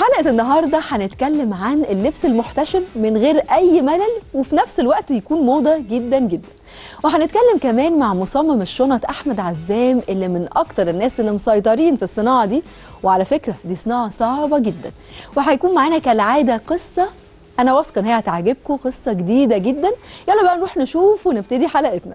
حلقة النهاردة هنتكلم عن اللبس المحتشم من غير أي ملل وفي نفس الوقت يكون موضة جدا جدا وهنتكلم كمان مع مصمم الشنط أحمد عزام اللي من أكتر الناس اللي مسيطرين في الصناعة دي وعلى فكرة دي صناعة صعبة جدا وهيكون معانا كالعادة قصة أنا واثقة إن هي هتعجبكم قصة جديدة جدا يلا بقى نروح نشوف ونبتدي حلقتنا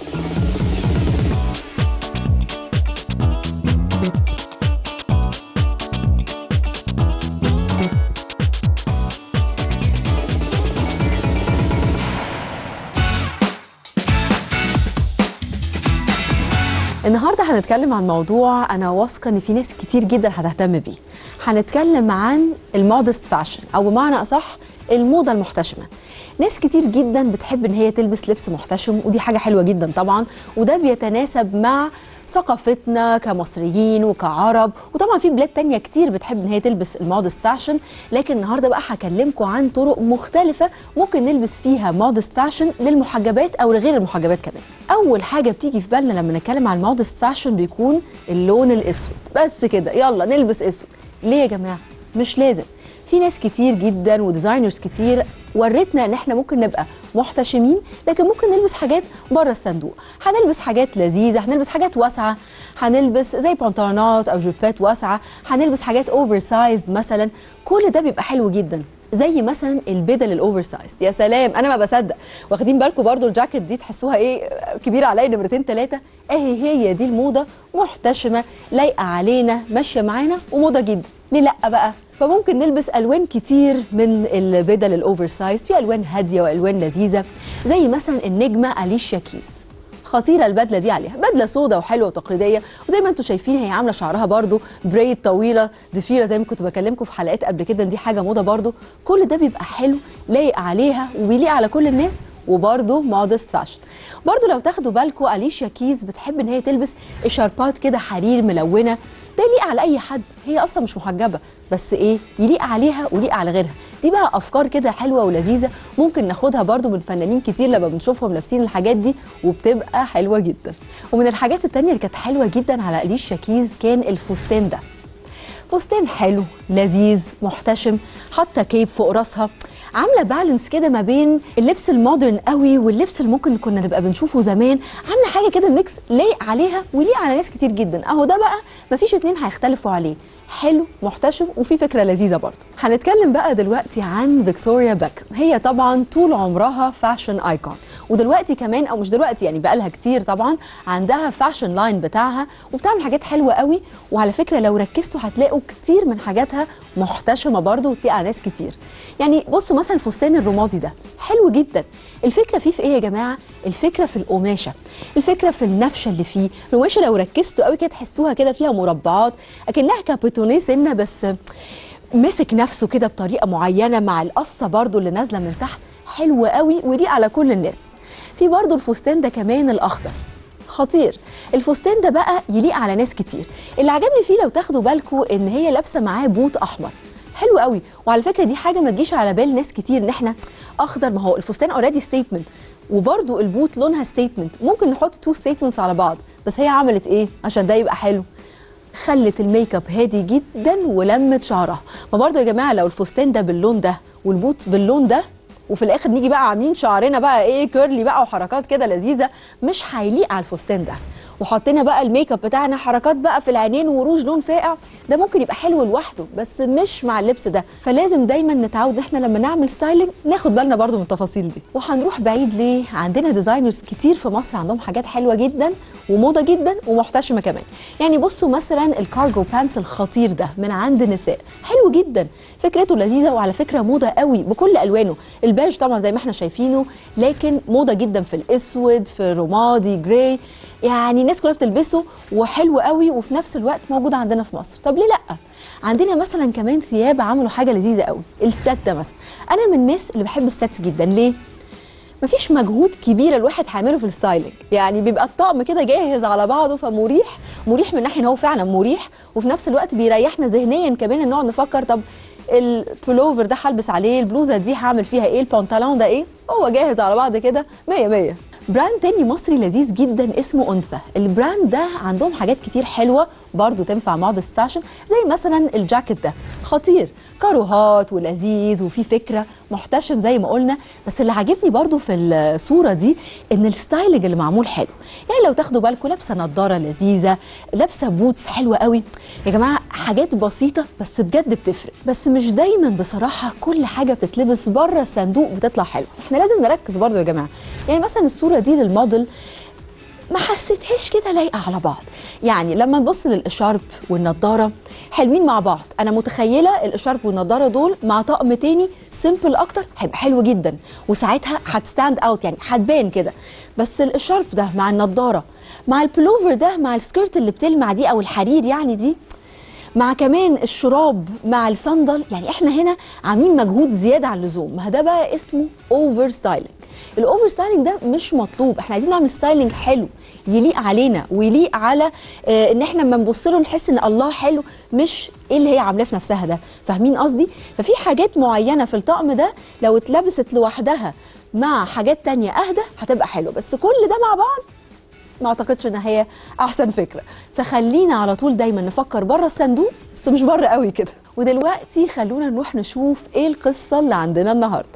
النهارده هنتكلم عن موضوع انا واثقه ان في ناس كتير جدا هتهتم بيه هنتكلم عن المودست فاشن او بمعنى اصح الموضه المحتشمه ناس كتير جدا بتحب ان هي تلبس لبس محتشم ودي حاجه حلوه جدا طبعا وده بيتناسب مع ثقافتنا كمصريين وكعرب وطبعا في بلاد تانية كتير بتحب ان هي تلبس المودست فاشن لكن النهارده بقى هكلمكم عن طرق مختلفه ممكن نلبس فيها مودست فاشن للمحجبات او لغير المحجبات كمان اول حاجه بتيجي في بالنا لما نتكلم عن المودست فاشن بيكون اللون الاسود بس كده يلا نلبس اسود ليه يا جماعه مش لازم في ناس كتير جدا وديزاينرز كتير ورتنا ان احنا ممكن نبقى محتشمين لكن ممكن نلبس حاجات بره الصندوق هنلبس حاجات لذيذه هنلبس حاجات واسعه هنلبس زي بنطلونات او جوبات واسعه هنلبس حاجات اوفر سايزد مثلا كل ده بيبقى حلو جدا زي مثلا البدل الاوفر سايزد يا سلام انا ما بصدق واخدين بالكم برضو الجاكيت دي تحسوها ايه كبيره عليا نمرتين ثلاثه اهي هي دي الموضه محتشمه لايقه علينا ماشيه معانا وموضه جدا ليه لا بقى فممكن نلبس الوان كتير من البدل الاوفر سايز في الوان هاديه والوان لذيذه زي مثلا النجمه اليشيا كيز خطيره البدله دي عليها بدله سودة وحلوه وتقليديه وزي ما انتم شايفين هي عامله شعرها برده بريد طويله ضفيره زي ما كنت بكلمكم في حلقات قبل كده دي حاجه موضه برده كل ده بيبقى حلو لايق عليها وبيليق على كل الناس وبرده مودست فاشن برده لو تاخدوا بالكم اليشيا كيز بتحب ان هي تلبس اشاربات كده حرير ملونه ده يليق على اي حد هي اصلا مش محجبه بس ايه يليق عليها ويليق على غيرها دي بقى افكار كده حلوه ولذيذه ممكن ناخدها برده من فنانين كتير لما بنشوفهم لابسين الحاجات دي وبتبقى حلوه جدا ومن الحاجات التانية اللي كانت حلوه جدا على اليشيا كيز كان الفستان ده فستان حلو لذيذ محتشم حاطه كيب فوق راسها عامله بالانس كده ما بين اللبس المودرن قوي واللبس اللي ممكن كنا نبقى بنشوفه زمان عامله حاجه كده ميكس لايق عليها ويليق على ناس كتير جدا اهو ده بقى مفيش اتنين هيختلفوا عليه حلو محتشم وفي فكره لذيذه برضه هنتكلم بقى دلوقتي عن فيكتوريا باك هي طبعا طول عمرها فاشن ايكون ودلوقتي كمان او مش دلوقتي يعني بقى لها كتير طبعا عندها فاشن لاين بتاعها وبتعمل حاجات حلوه قوي وعلى فكره لو ركزتوا هتلاقوا كتير من حاجاتها محتشمه برضه وتليق على ناس كتير يعني بصوا مثلا الفستان الرمادي ده حلو جدا الفكره فيه في ايه يا جماعه الفكره في القماشه الفكره في النفشه اللي فيه القماشه لو ركزتوا قوي كده تحسوها كده فيها مربعات اكنها كابيتونيه سنه بس ماسك نفسه كده بطريقه معينه مع القصه برضو اللي نازله من تحت حلو قوي ويليق على كل الناس في برضو الفستان ده كمان الاخضر خطير الفستان ده بقى يليق على ناس كتير اللي عجبني فيه لو تاخدوا بالكم ان هي لابسه معاه بوت احمر حلو قوي وعلى فكره دي حاجه ما تجيش على بال ناس كتير ان احنا اخضر ما هو الفستان اوريدي ستيتمنت وبرده البوت لونها ستيتمنت ممكن نحط تو ستيتمنتس على بعض بس هي عملت ايه عشان ده يبقى حلو خلت الميك اب هادي جدا ولمت شعرها ما برضه يا جماعه لو الفستان ده باللون ده والبوت باللون ده وفي الاخر نيجي بقى عاملين شعرنا بقى ايه كيرلي بقى وحركات كده لذيذه مش هيليق على الفستان ده وحطينا بقى الميك اب بتاعنا حركات بقى في العينين وروج لون فاقع ده ممكن يبقى حلو لوحده بس مش مع اللبس ده فلازم دايما نتعود احنا لما نعمل ستايلنج ناخد بالنا برضو من التفاصيل دي وهنروح بعيد ليه عندنا ديزاينرز كتير في مصر عندهم حاجات حلوه جدا وموضه جدا ومحتشمه كمان يعني بصوا مثلا الكارجو بانس الخطير ده من عند نساء حلو جدا فكرته لذيذه وعلى فكره موضه قوي بكل الوانه البيج طبعا زي ما احنا شايفينه لكن موضه جدا في الاسود في رمادي جراي يعني الناس كلها بتلبسه وحلو قوي وفي نفس الوقت موجود عندنا في مصر طب ليه لا عندنا مثلا كمان ثياب عملوا حاجه لذيذه قوي السات ده مثلا انا من الناس اللي بحب الساتس جدا ليه مفيش مجهود كبير الواحد هيعمله في الستايلنج يعني بيبقى الطقم كده جاهز على بعضه فمريح مريح من ناحيه ان هو فعلا مريح وفي نفس الوقت بيريحنا ذهنيا كمان ان نقعد نفكر طب البولوفر ده هلبس عليه البلوزه دي هعمل فيها ايه البنطلون ده ايه هو جاهز على بعض كده 100 100 براند تاني مصري لذيذ جدا اسمه انثى البراند ده عندهم حاجات كتير حلوه برضو تنفع مودست فاشن زي مثلا الجاكيت ده خطير كاروهات ولذيذ وفي فكره محتشم زي ما قلنا بس اللي عاجبني برضو في الصوره دي ان الستايلنج اللي معمول حلو يعني لو تاخدوا بالكم لابسه نظاره لذيذه لابسه بوتس حلوه قوي يا جماعه حاجات بسيطه بس بجد بتفرق بس مش دايما بصراحه كل حاجه بتتلبس بره الصندوق بتطلع حلوه احنا لازم نركز برضو يا جماعه يعني مثلا الصوره دي للموديل ما حسيتهاش كده لايقه على بعض يعني لما نبص للاشارب والنضاره حلوين مع بعض انا متخيله الاشارب والنضاره دول مع طقم تاني سيمبل اكتر هيبقى حلو جدا وساعتها هتستاند اوت يعني هتبان كده بس الاشارب ده مع النضاره مع البلوفر ده مع السكيرت اللي بتلمع دي او الحرير يعني دي مع كمان الشراب مع الصندل يعني احنا هنا عاملين مجهود زياده عن اللزوم ما ده بقى اسمه اوفر ستايلنج الاوفر ستايلنج ده مش مطلوب احنا عايزين نعمل ستايلنج حلو يليق علينا ويليق على اه ان احنا لما نبص له نحس ان الله حلو مش ايه اللي هي عاملاه في نفسها ده فاهمين قصدي ففي حاجات معينه في الطقم ده لو اتلبست لوحدها مع حاجات تانية اهدى هتبقى حلوه بس كل ده مع بعض ما اعتقدش ان هي احسن فكره فخلينا على طول دايما نفكر بره الصندوق بس مش بره قوي كده ودلوقتي خلونا نروح نشوف ايه القصه اللي عندنا النهارده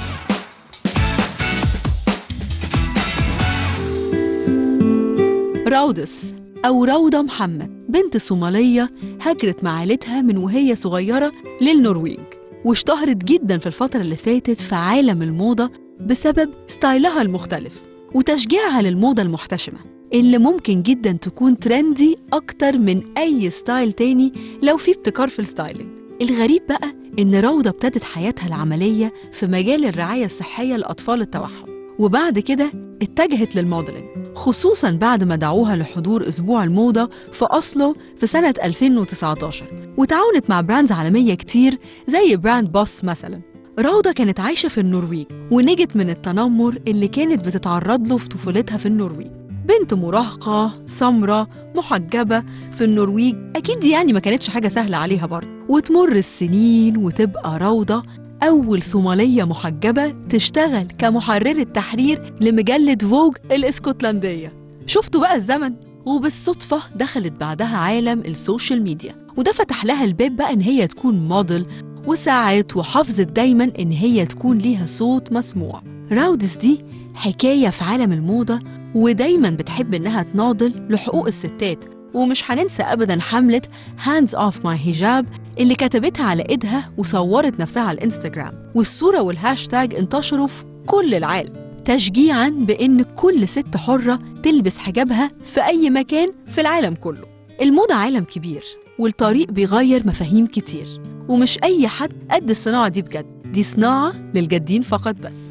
رودس أو روضة محمد بنت صومالية هاجرت مع عيلتها من وهي صغيرة للنرويج واشتهرت جدا في الفترة اللي فاتت في عالم الموضة بسبب ستايلها المختلف وتشجيعها للموضة المحتشمة اللي ممكن جدا تكون ترندي أكتر من أي ستايل تاني لو في ابتكار في الستايلينج الغريب بقى إن روضة ابتدت حياتها العملية في مجال الرعاية الصحية لأطفال التوحد وبعد كده اتجهت للموديلنج خصوصا بعد ما دعوها لحضور أسبوع الموضة في أوسلو في سنة 2019 وتعاونت مع براندز عالمية كتير زي براند بوس مثلا روضة كانت عايشة في النرويج ونجت من التنمر اللي كانت بتتعرض له في طفولتها في النرويج بنت مراهقة سمرة محجبة في النرويج أكيد دي يعني ما كانتش حاجة سهلة عليها برضه وتمر السنين وتبقى روضة أول صومالية محجبة تشتغل كمحررة تحرير لمجلة فوج الإسكتلندية شفتوا بقى الزمن وبالصدفة دخلت بعدها عالم السوشيال ميديا وده فتح لها الباب بقى إن هي تكون موديل وساعات وحافظت دايما إن هي تكون ليها صوت مسموع راودس دي حكاية في عالم الموضة ودايما بتحب إنها تناضل لحقوق الستات ومش هننسى أبدا حملة هاندز أوف ماي هيجاب اللي كتبتها على إيدها وصورت نفسها على الإنستجرام والصورة والهاشتاج انتشروا في كل العالم تشجيعا بإن كل ست حرة تلبس حجابها في أي مكان في العالم كله الموضة عالم كبير والطريق بيغير مفاهيم كتير ومش أي حد قد الصناعة دي بجد دي صناعة للجادين فقط بس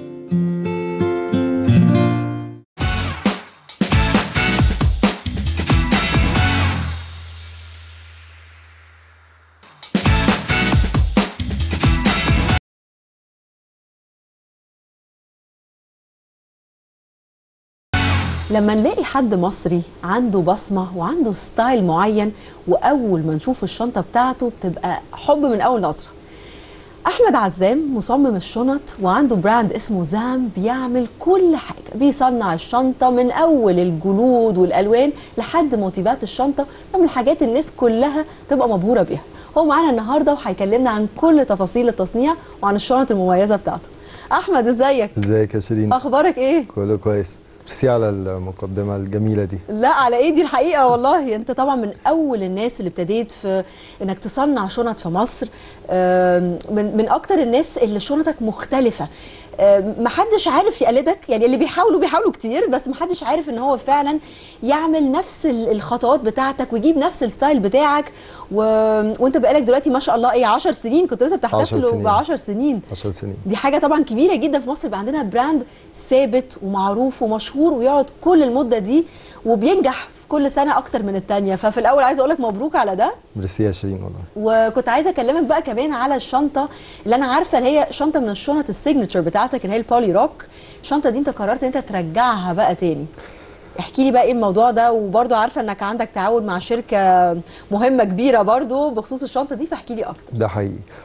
لما نلاقي حد مصري عنده بصمة وعنده ستايل معين وأول ما نشوف الشنطة بتاعته بتبقى حب من أول نظرة أحمد عزام مصمم الشنط وعنده براند اسمه زام بيعمل كل حاجة بيصنع الشنطة من أول الجلود والألوان لحد موتيفات الشنطة من الحاجات الناس كلها تبقى مبهورة بيها هو معانا النهاردة وهيكلمنا عن كل تفاصيل التصنيع وعن الشنط المميزة بتاعته أحمد ازيك؟ ازيك يا شيرين أخبارك إيه؟ كله كويس ميرسي على المقدمة الجميلة دي لا على ايه دي الحقيقه والله انت طبعا من اول الناس اللي ابتديت في انك تصنع شنط في مصر آم، من من اكتر الناس اللي شنطك مختلفه آم، محدش عارف يقلدك يعني اللي بيحاولوا بيحاولوا كتير بس محدش عارف ان هو فعلا يعمل نفس ال- الخطوات بتاعتك ويجيب نفس الستايل بتاعك و... وانت بقالك دلوقتي ما شاء الله ايه 10 سنين كنت لسه 10 بتحتفلوا سنين. ب 10 سنين 10 سنين دي حاجه طبعا كبيره جدا في مصر يبقى عندنا براند ثابت ومعروف ومشهور ويقعد كل المده دي وبينجح في كل سنه اكتر من التانيه ففي الاول عايزه اقول لك مبروك على ده ميرسي يا شيرين والله وكنت عايزه اكلمك بقى كمان على الشنطه اللي انا عارفه اللي هي شنطه من الشنط السيجنتشر بتاعتك اللي هي البولي روك الشنطه دي انت قررت ان انت ترجعها بقى تاني احكي لي بقى ايه الموضوع ده وبرضه عارفه انك عندك تعاون مع شركه مهمه كبيره برضه بخصوص الشنطه دي فاحكي لي اكتر ده حقيقي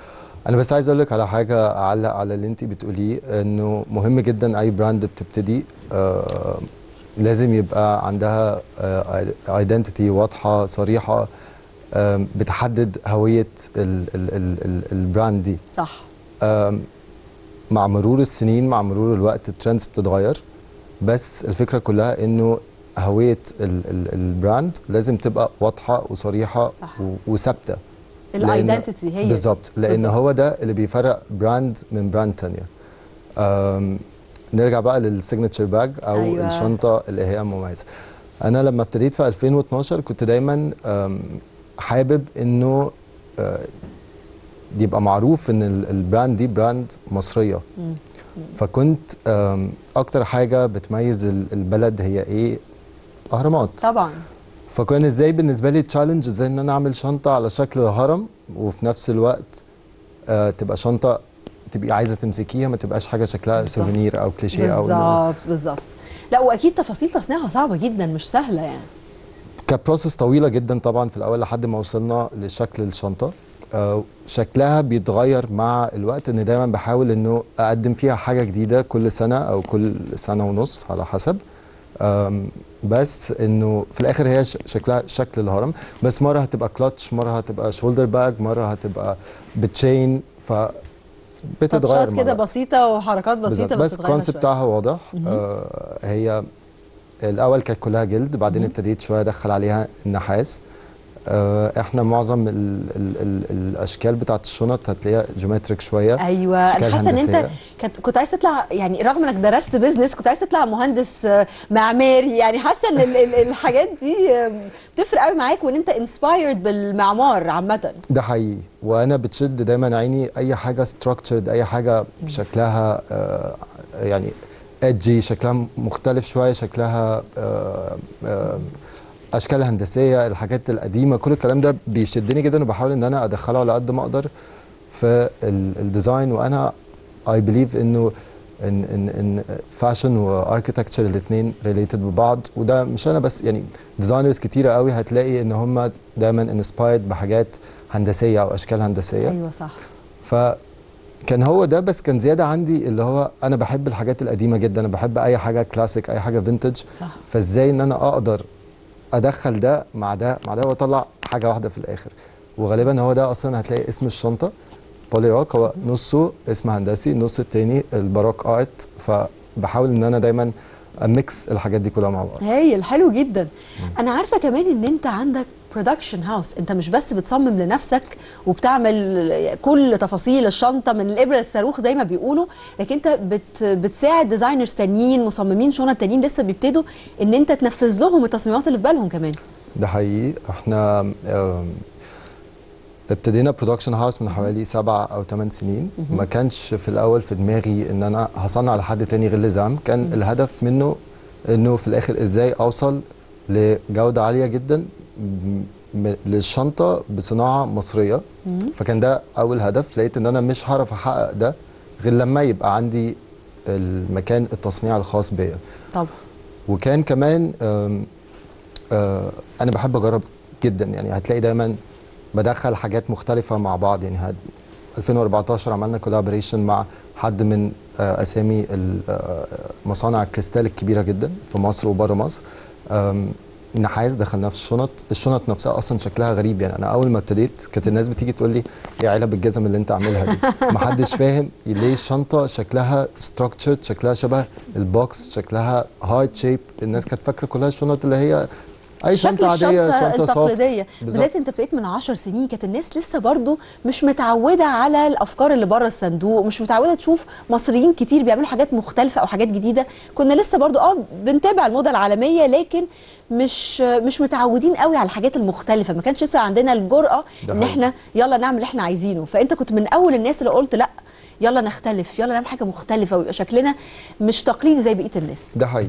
انا بس عايز اقول لك على حاجه اعلق على اللي انت بتقوليه انه مهم جدا اي براند بتبتدي آه لازم يبقى عندها ايدنتيتي واضحه صريحه آه بتحدد هويه ال- ال- ال- ال- البراند دي صح آم، مع مرور السنين مع مرور الوقت الترندز بتتغير بس الفكره كلها انه هويه ال- ال- البراند لازم تبقى واضحه وصريحه صح. و- وثابته لأن- الايدنتيتي هي بالظبط لان بالظبط. هو ده اللي بيفرق براند من براند تانية أم، نرجع بقى للسيجنتشر باج او أيوة. أيوة. الشنطه اللي هي مميزه انا لما ابتديت في 2012 كنت دايما أم، حابب انه أه، يبقى معروف ان ال- البراند دي براند مصريه مم. فكنت أم، اكتر حاجه بتميز ال- البلد هي ايه اهرامات طبعا فكان ازاي بالنسبه لي تشالنج ازاي ان انا اعمل شنطه على شكل هرم وفي نفس الوقت آه تبقى شنطه تبقي عايزه تمسكيها ما تبقاش حاجه شكلها بالظبط. سوفينير او كليشيه او بالظبط بالظبط لا واكيد تفاصيل تصنيعها صعبه جدا مش سهله يعني كبروسس طويله جدا طبعا في الاول لحد ما وصلنا لشكل الشنطه آه شكلها بيتغير مع الوقت ان دايما بحاول انه اقدم فيها حاجه جديده كل سنه او كل سنه ونص على حسب آم، بس انه في الاخر هي ش- شكلها شكل الهرم بس مره هتبقى كلاتش مره هتبقى شولدر باج مره هتبقى بتشين ف بتتغير تاتشات مع كده الوقت. بسيطه وحركات بسيطه بالظبط. بس بس تتغير الكونسيبت شوية. بتاعها واضح آه هي الاول كانت كلها جلد بعدين ابتديت شويه ادخل عليها النحاس آه احنا معظم ال ال ال الاشكال بتاعت الشنط هتلاقيها جيومتريك شويه ايوه أشكال انا حاسه ان انت هندسية. كنت كنت عايز تطلع يعني رغم انك درست بيزنس كنت عايز تطلع مهندس آه، معماري يعني حاسه ان ال- ال- الحاجات دي آه، بتفرق قوي معاك وان انت انسبايرد بالمعمار عامه ده حقيقي وانا بتشد دايما عيني اي حاجه ستراكتشرد اي حاجه شكلها آه يعني ادجي شكلها مختلف شويه شكلها آه آه اشكال هندسيه الحاجات القديمه كل الكلام ده بيشدني جدا وبحاول ان انا ادخله على قد ما اقدر في ال- الديزاين وانا اي بليف انه ان ان ان فاشن واركتكتشر الاثنين ريليتد ببعض وده مش انا بس يعني ديزاينرز كتيره قوي هتلاقي ان هم دايما انسبايرد بحاجات هندسيه او اشكال هندسيه ايوه صح فكان هو ده بس كان زياده عندي اللي هو انا بحب الحاجات القديمه جدا انا بحب اي حاجه كلاسيك اي حاجه فينتج صح فازاي ان انا اقدر ادخل ده مع ده مع ده واطلع حاجه واحده في الاخر وغالبا هو ده اصلا هتلاقي اسم الشنطه بولي روك هو نصه اسم هندسي النص التاني الباروك ارت فبحاول ان انا دايما اميكس الحاجات دي كلها مع بعض هايل حلو جدا انا عارفه كمان ان انت عندك برودكشن هاوس انت مش بس بتصمم لنفسك وبتعمل كل تفاصيل الشنطه من الابره للصاروخ زي ما بيقولوا لكن انت بت بتساعد ديزاينرز تانيين مصممين شنط تانيين لسه بيبتدوا ان انت تنفذ لهم التصميمات اللي في بالهم كمان ده حقيقي احنا آم، ابتدينا برودكشن هاوس من حوالي سبع او ثمان سنين ما كانش في الاول في دماغي ان انا هصنع لحد تاني غير لزام كان الهدف منه انه في الاخر ازاي اوصل لجوده عاليه جدا م- م- للشنطه بصناعه مصريه فكان ده اول هدف لقيت ان انا مش هعرف احقق ده غير لما يبقى عندي المكان التصنيع الخاص بيا طبعا وكان كمان آم، آه، انا بحب اجرب جدا يعني هتلاقي دايما بدخل حاجات مختلفه مع بعض يعني هاد 2014 عملنا كولابوريشن مع حد من آه، اسامي ال- آه، مصانع الكريستال الكبيره جدا في مصر وبره مصر آم، نحاس دخلناه في الشنط الشنط نفسها اصلا شكلها غريب يعني انا اول ما ابتديت كانت الناس بتيجي تقول لي ايه علب الجزم اللي انت عاملها دي محدش فاهم ليه الشنطه شكلها ستراكتشرد شكلها شبه البوكس شكلها هارد شيب الناس كانت فاكره كلها الشنط اللي هي اي شكل شنطه عاديه الشنطة شنطه soft. التقليديه بالظبط. بالذات انت ابتديت من 10 سنين كانت الناس لسه برضو مش متعوده على الافكار اللي بره الصندوق مش متعوده تشوف مصريين كتير بيعملوا حاجات مختلفه او حاجات جديده كنا لسه برضو اه بنتابع الموضه العالميه لكن مش مش متعودين قوي على الحاجات المختلفه ما كانش لسه عندنا الجرأه ده ان حقيقي. احنا يلا نعمل اللي احنا عايزينه فانت كنت من اول الناس اللي قلت لا يلا نختلف يلا نعمل حاجه مختلفه ويبقى شكلنا مش تقليدي زي بقيه الناس ده حقيقي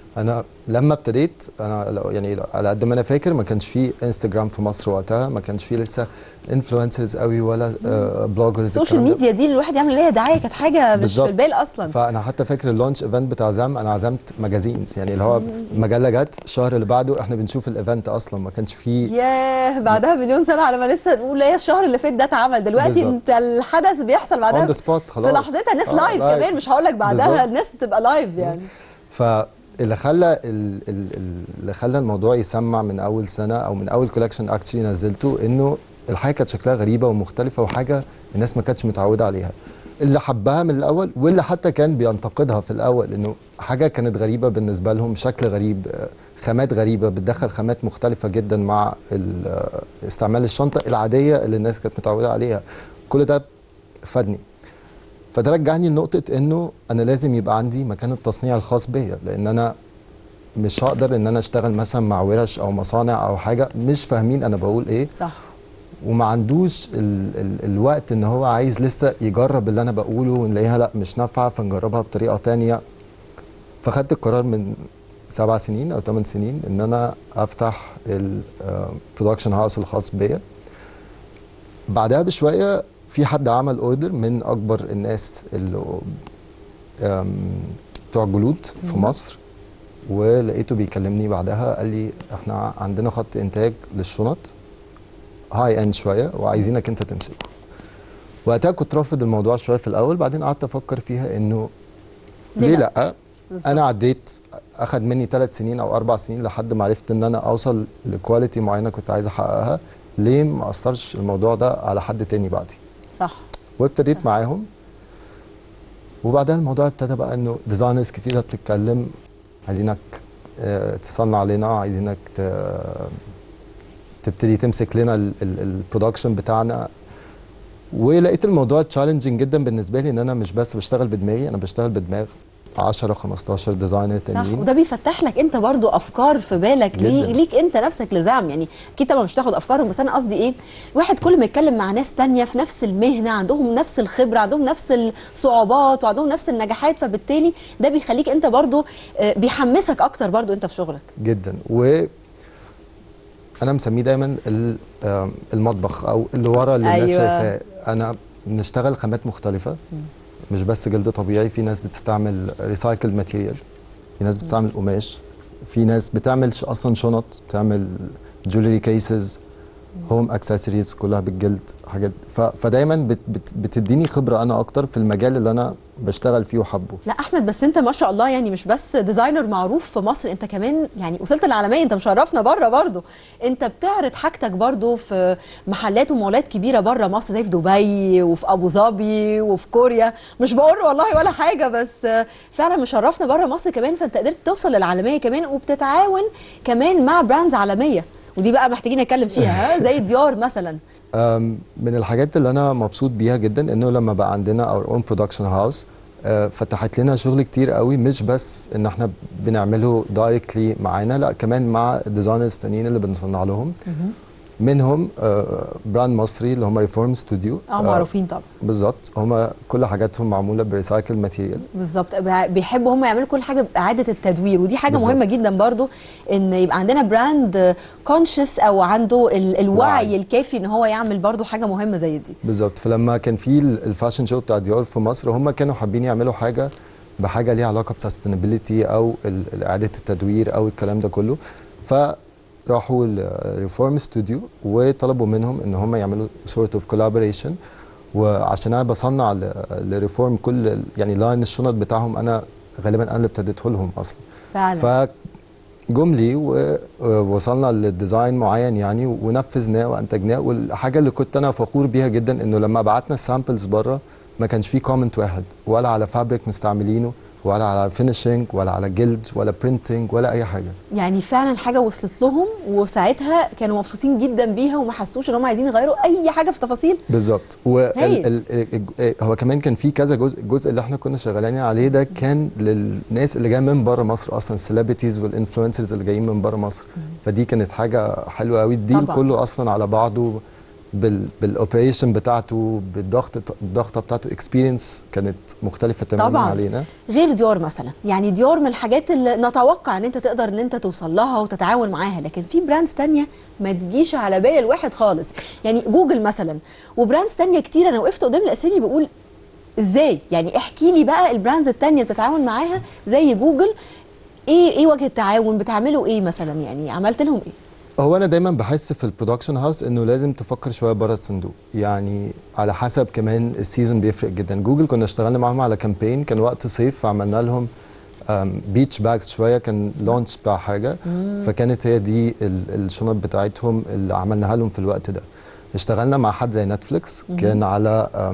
انا لما ابتديت انا لو- يعني لو- على قد ما انا فاكر ما كانش في انستجرام في مصر وقتها ما كانش في لسه انفلونسرز قوي ولا بلوجرز السوشيال ميديا دي اللي الواحد يعمل عليها دعايه كانت حاجه مش بالظبط. في البال اصلا فانا حتى فاكر اللونش ايفنت بتاع زام انا عزمت ماجازينز يعني اللي هو مجله جت الشهر اللي بعده احنا بنشوف الايفنت اصلا ما كانش فيه ياه بعدها مليون سنه على ما لسه نقول ايه الشهر اللي فات ده اتعمل دلوقتي بالظبط. انت الحدث بيحصل بعدها on the spot خلاص في لحظتها الناس آه، لايف لايف. كمان مش هقول لك بعدها بالظبط. الناس تبقى لايف يعني فاللي خلى ال- ال- ال- اللي خلى الموضوع يسمع من اول سنه او من اول كولكشن اكشلي نزلته انه الحاجه كانت شكلها غريبه ومختلفه وحاجه الناس ما كانتش متعوده عليها اللي حبها من الاول واللي حتى كان بينتقدها في الاول انه حاجه كانت غريبه بالنسبه لهم شكل غريب آه، خامات غريبه بتدخل خامات مختلفه جدا مع ال- آه، استعمال الشنطه العاديه اللي الناس كانت متعوده عليها كل ده فادني فده رجعني لنقطة انه انا لازم يبقى عندي مكان التصنيع الخاص بيا لان انا مش هقدر ان انا اشتغل مثلا مع ورش او مصانع او حاجة مش فاهمين انا بقول ايه صح وما عندوش ال ال الوقت ان هو عايز لسه يجرب اللي انا بقوله ونلاقيها لا مش نافعة فنجربها بطريقة تانية فخدت القرار من سبع سنين او ثمان سنين ان انا افتح البرودكشن هاوس الخاص بيا بعدها بشويه في حد عمل اوردر من اكبر الناس اللي أم، بتوع جلود في مصر ولقيته بيكلمني بعدها قال لي احنا عندنا خط انتاج للشنط هاي اند شويه وعايزينك انت تمسكه وقتها كنت رافض الموضوع شويه في الاول بعدين قعدت افكر فيها انه ليه ليه لأ؟ لا بالظبط. انا عديت اخد مني ثلاث سنين او اربع سنين لحد ما عرفت ان انا اوصل لكواليتي معينه كنت عايز احققها ليه ما اثرش الموضوع ده على حد تاني بعدي صح وابتديت معاهم وبعدها الموضوع ابتدى بقى انه ديزاينرز كتيره بتتكلم عايزينك آه، تصنع لنا عايزينك ت- تبتدي تمسك لنا البرودكشن بتاعنا ولقيت الموضوع تشالنجينج جدا بالنسبه لي ان انا مش بس بشتغل بدماغي انا بشتغل بدماغ 10 15 ديزاينر صح تانيين وده بيفتح لك انت برضو افكار في بالك ليه جداً. ليك انت نفسك لزام يعني اكيد طبعا مش تاخد افكارهم بس انا قصدي ايه الواحد كل ما يتكلم مع ناس تانية في نفس المهنه عندهم نفس الخبره عندهم نفس الصعوبات وعندهم نفس النجاحات فبالتالي ده بيخليك انت برضو آه، بيحمسك اكتر برضو انت في شغلك جدا و انا مسميه دايما ال- آم، المطبخ او اللي ورا اللي الناس أيوة. شايفاه انا بنشتغل خامات مختلفه مش بس جلد طبيعي في ناس بتستعمل ريسايكلد ماتيريال في ناس بتستعمل قماش في ناس بتعمل ش- اصلا شنط بتعمل جولري كيسز هوم اكسسوارز كلها بالجلد حاجات ف... فدايما بت... بت... بتديني خبره انا اكتر في المجال اللي انا بشتغل فيه وحبه لا احمد بس انت ما شاء الله يعني مش بس ديزاينر معروف في مصر انت كمان يعني وصلت للعالميه انت مشرفنا بره برضو انت بتعرض حاجتك برضو في محلات ومولات كبيره بره مصر زي في دبي وفي ابو ظبي وفي كوريا مش بقول والله ولا حاجه بس فعلا مشرفنا بره مصر كمان فانت قدرت توصل للعالميه كمان وبتتعاون كمان مع براندز عالميه ودي بقى محتاجين نتكلم فيها ها زي ديار مثلا أم، من الحاجات اللي انا مبسوط بيها جدا انه لما بقى عندنا اور اون برودكشن هاوس فتحت لنا شغل كتير قوي مش بس ان احنا بنعمله دايركتلي معانا لا كمان مع الديزاينرز التانيين اللي بنصنع لهم منهم آه، براند مصري اللي هم ريفورم ستوديو اه معروفين طبعا بالظبط هم كل حاجاتهم معموله بريسايكل ماتيريال بالظبط بع- بيحبوا هم يعملوا كل حاجه باعاده التدوير ودي حاجه بالظبط. مهمه جدا برضو ان يبقى عندنا براند كونشس او عنده ال- الوعي وعي. الكافي ان هو يعمل برضو حاجه مهمه زي دي بالظبط فلما كان في ال- الفاشن شو بتاع ديور في مصر هم كانوا حابين يعملوا حاجه بحاجه ليها علاقه بسستينابيلتي او ال- ال- اعاده التدوير او الكلام ده كله فراحوا لريفورم ستوديو وطلبوا منهم ان هم يعملوا سورت اوف كولابوريشن وعشان انا بصنع ل- لريفورم كل ال- يعني لاين الشنط بتاعهم انا غالبا انا اللي ابتديته لهم اصلا فعلا فجم لي ووصلنا لديزاين معين يعني ونفذناه وانتجناه والحاجه اللي كنت انا فخور بيها جدا انه لما بعتنا السامبلز بره ما كانش فيه كومنت واحد ولا على فابريك مستعملينه ولا على فينيشنج ولا على جلد ولا برينتنج ولا اي حاجه يعني فعلا حاجه وصلت لهم وساعتها كانوا مبسوطين جدا بيها وما حسوش ان هم عايزين يغيروا اي حاجه في تفاصيل بالظبط هايل. وال ال ال هو كمان كان في كذا جزء الجزء اللي احنا كنا شغالين عليه ده كان للناس اللي جايه من بره مصر اصلا السليبرتيز والانفلونسرز اللي جايين من بره مصر فدي كانت حاجه حلوه قوي الديل طبعاً. كله اصلا على بعضه بال بالاوبريشن بتاعته بالضغط الضغطه بتاعته اكسبيرينس كانت مختلفه تماما طبعاً. علينا غير ديور مثلا يعني ديور من الحاجات اللي نتوقع ان انت تقدر ان انت توصل لها وتتعاون معاها لكن في براندز تانية ما تجيش على بال الواحد خالص يعني جوجل مثلا وبراندز تانية كتير انا وقفت قدام الاسامي بقول ازاي يعني احكي لي بقى البراندز التانية اللي بتتعاون معاها زي جوجل ايه ايه وجه التعاون بتعملوا ايه مثلا يعني عملت لهم ايه هو انا دايما بحس في البرودكشن هاوس انه لازم تفكر شويه بره الصندوق يعني على حسب كمان السيزون بيفرق جدا جوجل كنا اشتغلنا معاهم على كامبين كان وقت صيف فعملنا لهم بيتش باجز شويه كان لونش بتاع حاجه فكانت هي دي ال- الشنط بتاعتهم اللي عملناها لهم في الوقت ده اشتغلنا مع حد زي نتفليكس كان على آم،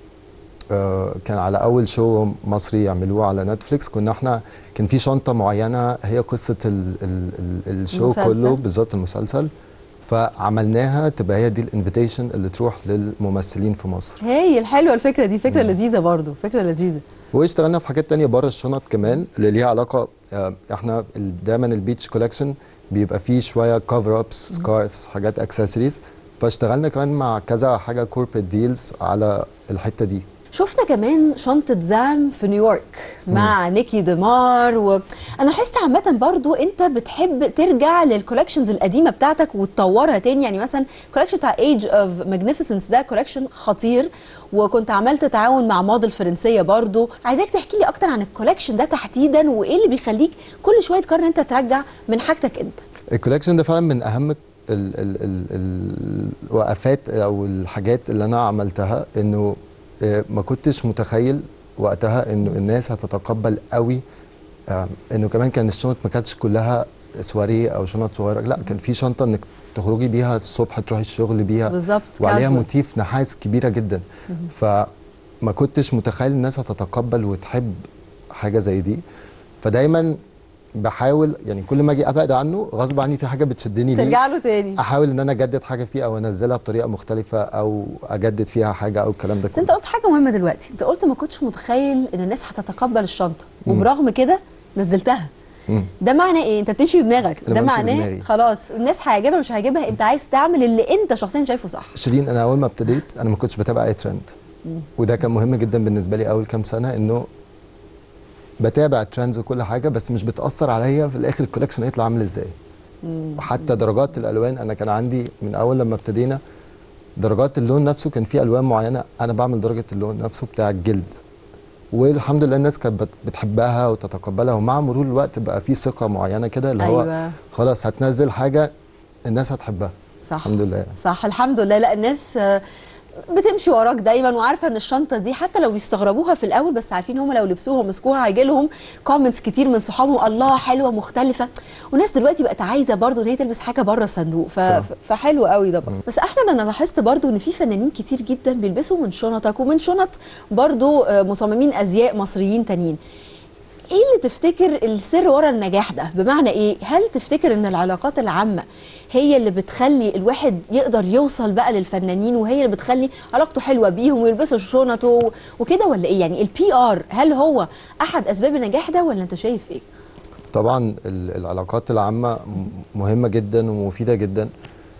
آه، كان على اول شو مصري يعملوه على نتفليكس كنا احنا كان في شنطه معينه هي قصه ال ال ال الشو المسلسل. كله بالظبط المسلسل فعملناها تبقى هي دي الانفيتيشن اللي تروح للممثلين في مصر هي الحلوه الفكره دي فكره لذيذه برضو فكره لذيذه واشتغلنا في حاجات تانية بره الشنط كمان اللي ليها علاقه آه، احنا ال- دايما البيتش كولكشن بيبقى فيه شويه كفر ابس سكارفز حاجات اكسسوارز فاشتغلنا كمان مع كذا حاجه كوربريت ديلز على الحته دي شفنا كمان شنطة زام في نيويورك مع نيكي ديمار و... أنا لاحظت عامة برضو أنت بتحب ترجع للكولكشنز القديمة بتاعتك وتطورها تاني يعني مثلا الكولكشن بتاع ايج اوف ماجنيفيسنس ده كولكشن خطير وكنت عملت تعاون مع موديل فرنسية برضو عايزاك تحكي لي أكتر عن الكولكشن ده تحديدا وإيه اللي بيخليك كل شوية تقرر أنت ترجع من حاجتك أنت الكولكشن ده فعلا من اهم ال ال ال الوقفات او الحاجات اللي انا عملتها انه آه، ما كنتش متخيل وقتها انه الناس هتتقبل قوي آم، انه كمان كان الشنط ما كانتش كلها سواريه او شنط صغيره لا كان في شنطه انك تخرجي بيها الصبح تروحي الشغل بيها بالظبط وعليها casual. موتيف نحاس كبيره جدا فما كنتش متخيل الناس هتتقبل وتحب حاجه زي دي فدايما بحاول يعني كل ما اجي ابعد عنه غصب عني في حاجه بتشدني ليه ترجع له تاني احاول ان انا اجدد حاجه فيه او انزلها بطريقه مختلفه او اجدد فيها حاجه او الكلام ده بس انت كله قلت حاجه مهمه دلوقتي انت قلت ما كنتش متخيل ان الناس هتتقبل الشنطه وبرغم كده نزلتها مم. ده معناه ايه انت بتمشي بدماغك أنا ده بمشي معناه بدماغي. خلاص الناس هيعجبها مش هيعجبها انت عايز تعمل اللي انت شخصيا شايفه صح شيرين انا اول ما ابتديت انا ما كنتش بتابع اي ترند وده كان مهم جدا بالنسبه لي اول كام سنه انه بتابع الترندز وكل حاجه بس مش بتاثر عليا في الاخر الكولكشن هيطلع عامل ازاي وحتى درجات الالوان انا كان عندي من اول لما ابتدينا درجات اللون نفسه كان في الوان معينه انا بعمل درجه اللون نفسه بتاع الجلد والحمد لله الناس كانت بت- بتحبها وتتقبلها ومع مرور الوقت بقى في ثقه معينه كده اللي هو أيوة. خلاص هتنزل حاجه الناس هتحبها صح الحمد لله يعني. صح الحمد لله لا الناس آه، بتمشي وراك دايما وعارفه ان الشنطه دي حتى لو بيستغربوها في الاول بس عارفين هم لو لبسوها ومسكوها هيجي لهم كومنتس كتير من صحابهم الله حلوه مختلفه والناس دلوقتي بقت عايزه برضو ان هي تلبس حاجه بره الصندوق ف... صح. فحلو قوي ده برضو. بس احمد انا لاحظت برضو ان في فنانين كتير جدا بيلبسوا من شنطك ومن شنط برضو آه، مصممين ازياء مصريين تانيين ايه اللي تفتكر السر ورا النجاح ده بمعنى ايه هل تفتكر ان العلاقات العامه هي اللي بتخلي الواحد يقدر يوصل بقى للفنانين وهي اللي بتخلي علاقته حلوه بيهم ويلبسوا شنطه وكده ولا ايه يعني البي ار هل هو احد اسباب النجاح ده ولا انت شايف ايه طبعا ال- العلاقات العامة م- مهمة جدا ومفيدة جدا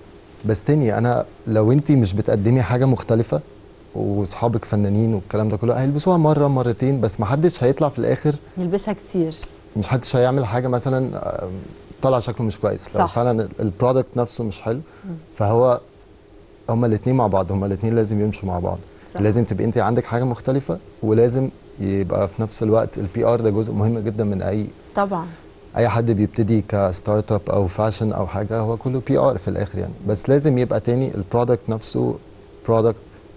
بس تاني انا لو انت مش بتقدمي حاجة مختلفة واصحابك فنانين والكلام ده كله هيلبسوها مرة مرتين بس محدش هيطلع في الاخر نلبسها كتير مش حدش هيعمل حاجة مثلا آم، طلع شكله مش كويس لو صح. فعلا ال- البرودكت نفسه مش حلو فهو هما الاتنين مع بعض هما الاتنين لازم يمشوا مع بعض صح. لازم تبقي انت عندك حاجة مختلفة ولازم يبقى في نفس الوقت البي ار ده جزء مهم جدا من اي طبعا اي حد بيبتدي كستارت اب او فاشن او حاجه هو كله بي ار في الاخر يعني بس لازم يبقى تاني البرودكت نفسه برودكت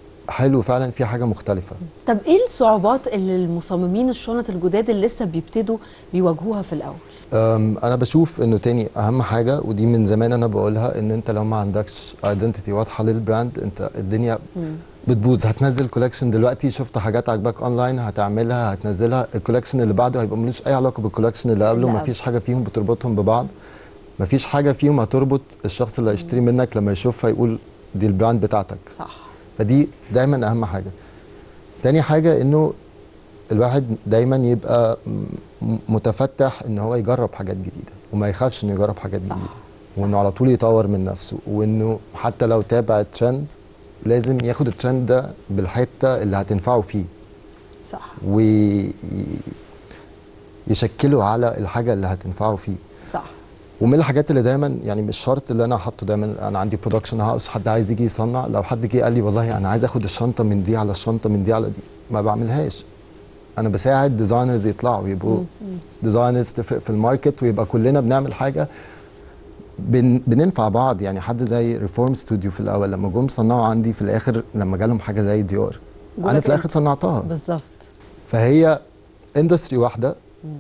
حلو فعلا في حاجه مختلفه طب ايه الصعوبات اللي المصممين الشنط الجداد اللي لسه بيبتدوا بيواجهوها في الاول أم، انا بشوف انه تاني اهم حاجه ودي من زمان انا بقولها ان انت لو ما عندكش ايدنتيتي واضحه للبراند انت الدنيا بتبوظ هتنزل كولكشن دلوقتي شفت حاجات عجباك اونلاين هتعملها هتنزلها الكولكشن اللي بعده هيبقى ملوش اي علاقه بالكولكشن اللي قبله اللي مفيش حاجه فيهم بتربطهم ببعض مفيش حاجه فيهم هتربط الشخص اللي هيشتري منك لما يشوفها يقول دي البراند بتاعتك صح فدي دايما اهم حاجه تاني حاجه انه الواحد دايما يبقى م- متفتح ان هو يجرب حاجات جديده وما يخافش انه يجرب حاجات صح. جديده وانه على طول يطور من نفسه وانه حتى لو تابع الترند لازم ياخد الترند ده بالحته اللي هتنفعه فيه صح ويشكله على الحاجه اللي هتنفعه فيه صح ومن الحاجات اللي دايما يعني مش شرط اللي انا حاطه دايما انا عندي برودكشن هاوس حد عايز يجي يصنع لو حد جه قال لي والله انا عايز اخد الشنطه من دي على الشنطه من دي على دي ما بعملهاش انا بساعد ديزاينرز يطلعوا يبقوا ديزاينرز تفرق في الماركت ويبقى كلنا بنعمل حاجه بن بننفع بعض يعني حد زي ريفورم ستوديو في الاول لما جم صنعوا عندي في الاخر لما جالهم حاجه زي ديور انا جولك في الاخر إنت. صنعتها بالظبط فهي اندستري واحده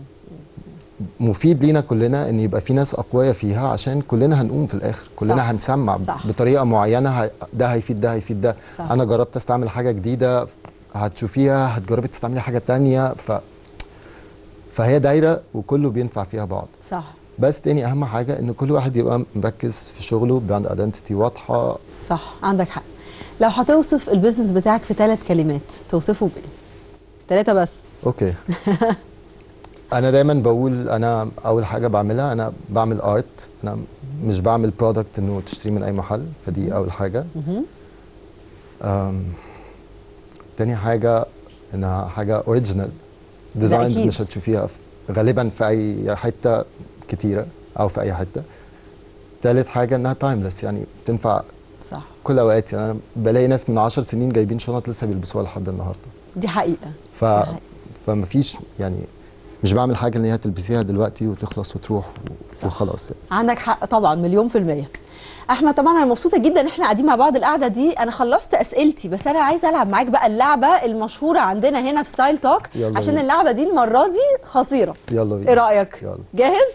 مفيد لينا كلنا ان يبقى في ناس اقوياء فيها عشان كلنا هنقوم في الاخر كلنا صح. هنسمع صح. بطريقه معينه ه- ده هيفيد ده هيفيد ده صح. انا جربت استعمل حاجه جديده هتشوفيها هتجربي تستعملي حاجه تانية ف فهي دايره وكله بينفع فيها بعض صح بس تاني اهم حاجه ان كل واحد يبقى مركز في شغله براند ايدنتيتي واضحه صح عندك حق لو هتوصف البيزنس بتاعك في ثلاث كلمات توصفه بايه ثلاثه بس اوكي انا دايما بقول انا اول حاجه بعملها انا بعمل ارت انا مش بعمل برودكت انه تشتريه من اي محل فدي اول حاجه أم، تاني حاجه انها حاجه اوريجينال ديزاينز أكيد. مش هتشوفيها في- غالبا في اي حته كتيره او في اي حته تالت حاجه انها تايمليس يعني تنفع صح كل اوقات يعني انا بلاقي ناس من 10 سنين جايبين شنط لسه بيلبسوها لحد النهارده دي حقيقه ف ده حقيقي. فما فيش يعني مش بعمل حاجه ان هي تلبسيها دلوقتي وتخلص وتروح و- وخلاص يعني. عندك حق طبعا مليون في المية احمد طبعا انا مبسوطه جدا ان احنا قاعدين مع بعض القعده دي انا خلصت اسئلتي بس انا عايزه العب معاك بقى اللعبه المشهوره عندنا هنا في ستايل توك يلا عشان بينا. اللعبه دي المره دي خطيره يلا بينا ايه رايك يلا جاهز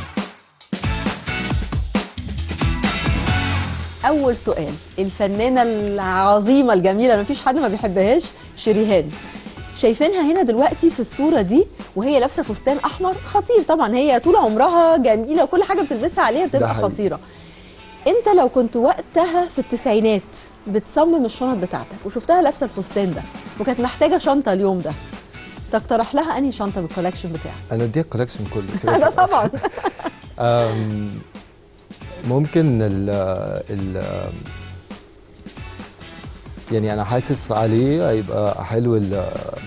اول سؤال الفنانه العظيمه الجميله اللي مفيش حد ما بيحبهاش شريهان شايفينها هنا دلوقتي في الصوره دي وهي لابسه فستان احمر خطير طبعا هي طول عمرها جميله وكل حاجه بتلبسها عليها بتبقى حقيقي. خطيره انت لو كنت وقتها في التسعينات بتصمم الشنط بتاعتك وشفتها لابسه الفستان ده وكانت محتاجه شنطه اليوم ده تقترح لها انهي شنطه من الكولكشن بتاعك انا دي الكولكشن كله كده ده كده. طبعا أم، ممكن ال ال يعني انا حاسس عليه هيبقى حلو ال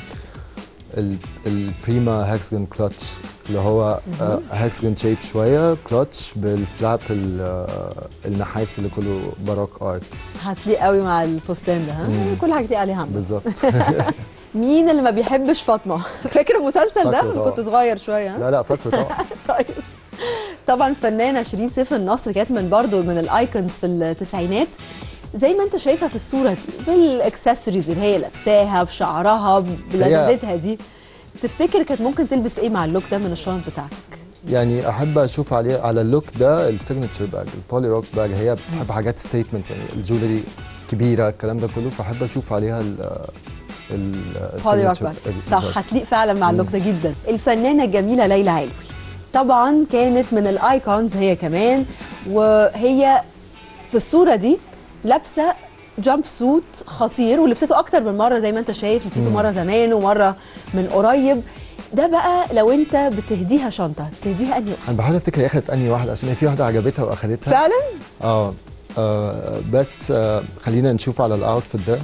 ال- البريما هاكسجن كلتش اللي هو هاكسجن شيب شويه كلتش بالفلاب ال- النحاس اللي كله باروك ارت هتليق قوي مع الفستان ده ها مم. كل حاجه تليق عليها عم. بالظبط مين اللي ما بيحبش فاطمه فاكر المسلسل ده فاكره طبعا. كنت صغير شويه ها لا لا فاكره طبعا طيب طبعا فنانه شيرين سيف النصر كانت من برضو من الايكونز في التسعينات زي ما انت شايفها في الصوره دي بالاكسسوارز اللي هي لابساها بشعرها بلذاذتها دي تفتكر كانت ممكن تلبس ايه مع اللوك ده من الشنط بتاعتك يعني احب اشوف عليه على اللوك ده السيجنتشر باج البولي روك باج هي بتحب حاجات ستيتمنت يعني الجولري كبيره الكلام ده كله فاحب اشوف عليها ال ال هولي روك signature باك. bag. صح بالظبط. هتليق فعلا مع اللوك ده جدا الفنانه الجميله ليلى علوي طبعا كانت من الايكونز هي كمان وهي في الصوره دي لابسه جامب سوت خطير ولبسته اكتر من مره زي ما انت شايف لبسته مره زمان ومره من قريب ده بقى لو انت بتهديها شنطه تهديها انهي واحدة؟ انا بحاول افتكر هي اخدت انهي واحده عشان هي في واحده عجبتها واخدتها فعلا اه آه، بس آه خلينا نشوف على الاوتفيت ده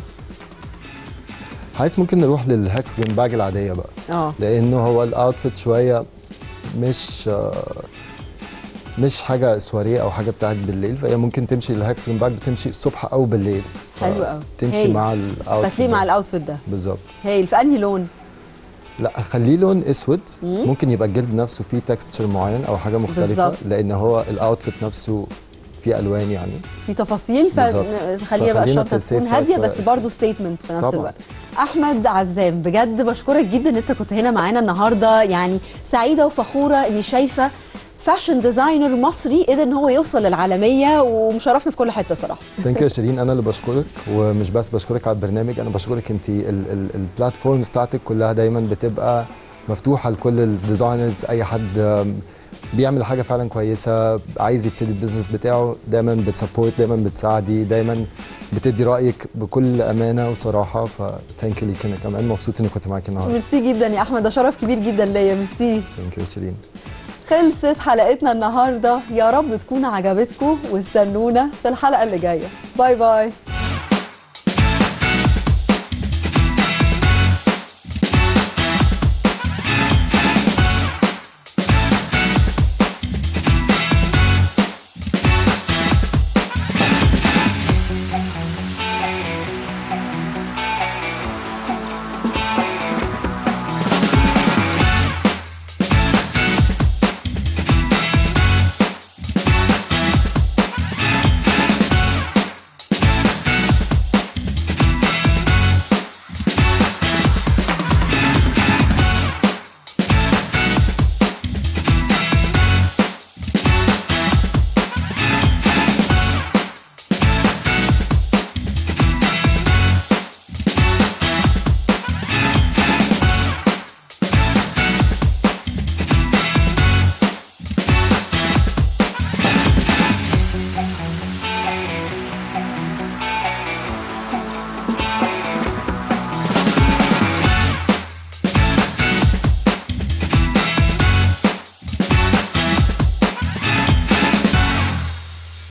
حاسس ممكن نروح للهاكسجن باج العاديه بقى اه لانه هو الاوتفيت شويه مش آه، مش حاجه سواريه او حاجه بتاعت بالليل فهي ممكن تمشي الهاكسجن باج بتمشي الصبح او بالليل حلو قوي. تمشي هايل. مع الاوتفيت فتليق مع ده. الاوتفيت ده بالظبط هايل في انهي لون لا خليه لون اسود ممكن يبقى الجلد نفسه فيه تكستشر معين او حاجه مختلفه بالظبط. لان هو الاوتفيت نفسه فيه الوان يعني في تفاصيل بالظبط. فخليها بقى فخلينا الشنطه في تكون السيف هاديه سايد بس شوية برضه أسود. ستيتمنت في نفس طبعاً. الوقت احمد عزام بجد بشكرك جدا ان انت كنت هنا معانا النهارده يعني سعيده وفخوره اني شايفه فاشن ديزاينر مصري قدر ان هو يوصل للعالميه ومشرفنا في كل حته صراحه ثانك يو شيرين انا اللي بشكرك ومش بس بشكرك على البرنامج انا بشكرك انت البلاتفورمز بتاعتك كلها دايما بتبقى مفتوحه لكل الديزاينرز اي حد آم، بيعمل حاجه فعلا كويسه عايز يبتدي البيزنس بتاعه دايما بتسبورت دايما بتساعدي دايما بتدي رايك بكل امانه وصراحه فثانك يو ليك انا كمان مبسوط اني كنت معاكي النهارده ميرسي جدا يا احمد ده شرف كبير جدا ليا ميرسي ثانك يو شيرين خلصت حلقتنا النهارده يا رب تكون عجبتكم واستنونا في الحلقه اللي جايه باي باي